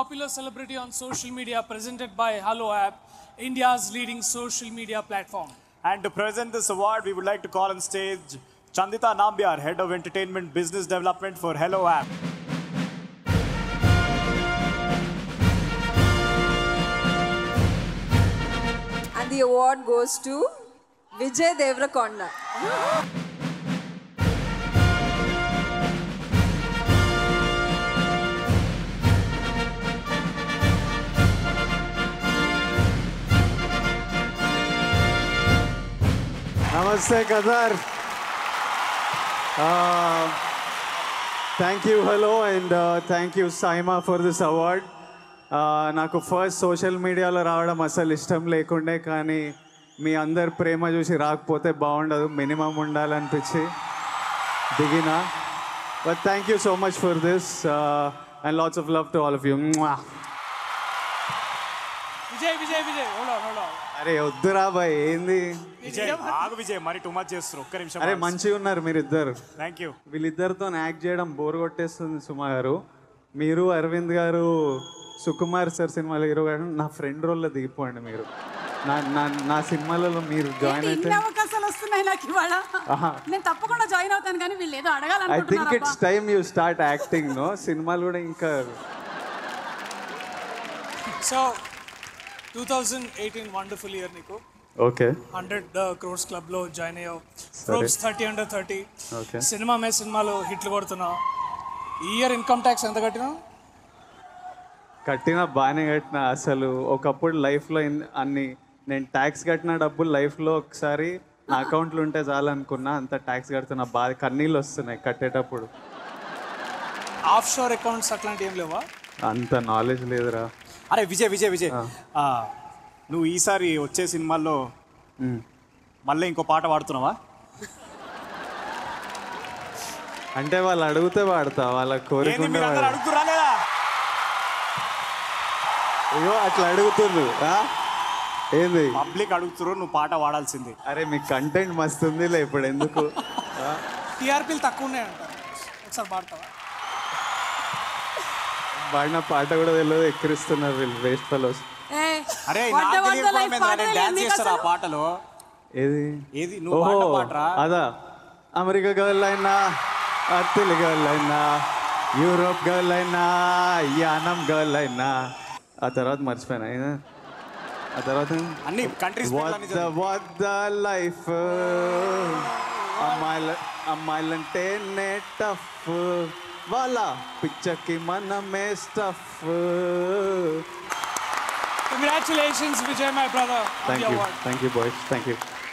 popular celebrity on social media presented by Hello App, India's leading social media platform. And to present this award, we would like to call on stage Chandita Nambiar, Head of Entertainment Business Development for Hello App. And the award goes to Vijay Devrakonda. నమస్తే కదర్ thank you hello and thank you SIIMA for this award నాకు first social మీడియాలో రావడం అసలు ఇష్టం లేకుండే కానీ మీ అందరు ప్రేమ చూసి రాకపోతే బాగుండదు మినిమం ఉండాలనిపించి దిగిన but thank you so much for this and lots of love to all of you Vijay, Vijay, Vijay, hold on, hold on. అరే వద్దురా బాయ్ ఏంది విజయ్ ఆగు విజయ్ మరి టూ మచ్ చేస్తారు ఒక్క నిమిషం అరే మంచిగా ఉన్నారు మీరిద్దరు థ్యాంక్ యూ వీళ్ళిద్దరితో యాక్ట్ చేయడం బోర్ కొట్టేస్తుంది సుమా గారు మీరు అరవింద్ గారు సుకుమార్ సార్ సినిమాలో హీరో గారు నా ఫ్రెండ్ రోల్లో దిగిపోండి మీరు నా నా నా సినిమాలలో మీరు జాయిన్ ఏంటి అయితే ఇన్ని అవకాశాలు వస్తున్నాయి నాకు ఇవాళ ఆహా. నేను తప్పకుండా జాయిన్ అవుతాను కానీ వీళ్ళు ఏదో ఐ థింక్ అడగాలనుకుంటున్నారు it's time you start acting no సినిమాలు కూడా ఇంకా So, 2018 wonderful year, Nico. Okay 100 uh, crores club లో జాయిన్ అయ్యావు Forbes thirty under thirty Okay. సినిమా మే సినిమాలో హిట్లు కొడుతున్నావు ఈ ఇయర్ ఇన్కమ్ ట్యాక్స్ ఎంత కట్టినావు కట్టిన బాగానే కట్టిన అసలు ఒకప్పుడు లైఫ్లో ఇన్- అన్ని నేను ట్యాక్స్ కట్టిన డబ్బులు లైఫ్లో ఒకసారి నా అకౌంట్లో ఉంటే చాలనుకున్నా అంత ట్యాక్స్ కడుతున్నా బాగా కన్నీళ్ళు వస్తున్నాయి కట్టేటప్పుడు ఆఫ్ షోర్ అకౌంట్స్ అట్లాంటివి ఏం లేవా అంత నాలెడ్జ్ లేదురా అరే విజయ్ విజయ్ విజయ్ ఆ, నువ్వు ఈసారి వచ్చే సినిమాల్లో మ్. మళ్ళీ ఇంకో పాట పాడుతున్నావా అంటే వాళ్ళు అడిగితే వాడతా వాళ్ళ ఏంది కోరిక మీరు అందరు అడుగుతురా లేదా అయ్యో అట్లా అడుగుతుర్రు ఆ? ఏంది పబ్లిక్ అడుగుతురు నువ్వు పాట పాడాల్సింది అరే మీ కంటెంట్ మస్తు ఉందిలే ఇప్పుడు ఎందుకు ఆ? టీఆర్పీలు తక్కువ ఉన్నాయంట ఒకసారి పాడతావా పాడిన పాట కూడా తెలియదు ఎక్కిరిస్తున్నారు వీళ్ళు వేస్ట్ ఫెలోస్ ఏ, అరే వద్ద నాకు వద్ద తెలియకపోవడం లైఫ్ ఏందిరా? పాటలే నేను డాన్స్ మీకు చేస్తారా ఆ అసలు? పాటలో ఏది ఏది నువ్వు ఓహో పాడిన పాటరా అదా అమెరికా గర్ల్ అయినా అత్తిలి గర్ల్ అయినా యూరోప్ గర్ల్ అయినా యానం గర్ల్ అయినా ఆ తర్వాత మర్చిపోయినా ఏదా? ఆ తర్వాత అన్ని కంట్రీస్ వద్ద వద్ద లైఫ్ అమ్మాయిల అమ్మాయిలంటే నే టఫ్ వాళ్ళ పిచ్చకి మనమే stuff congratulations Vijay my brother thank you thank you boys thank you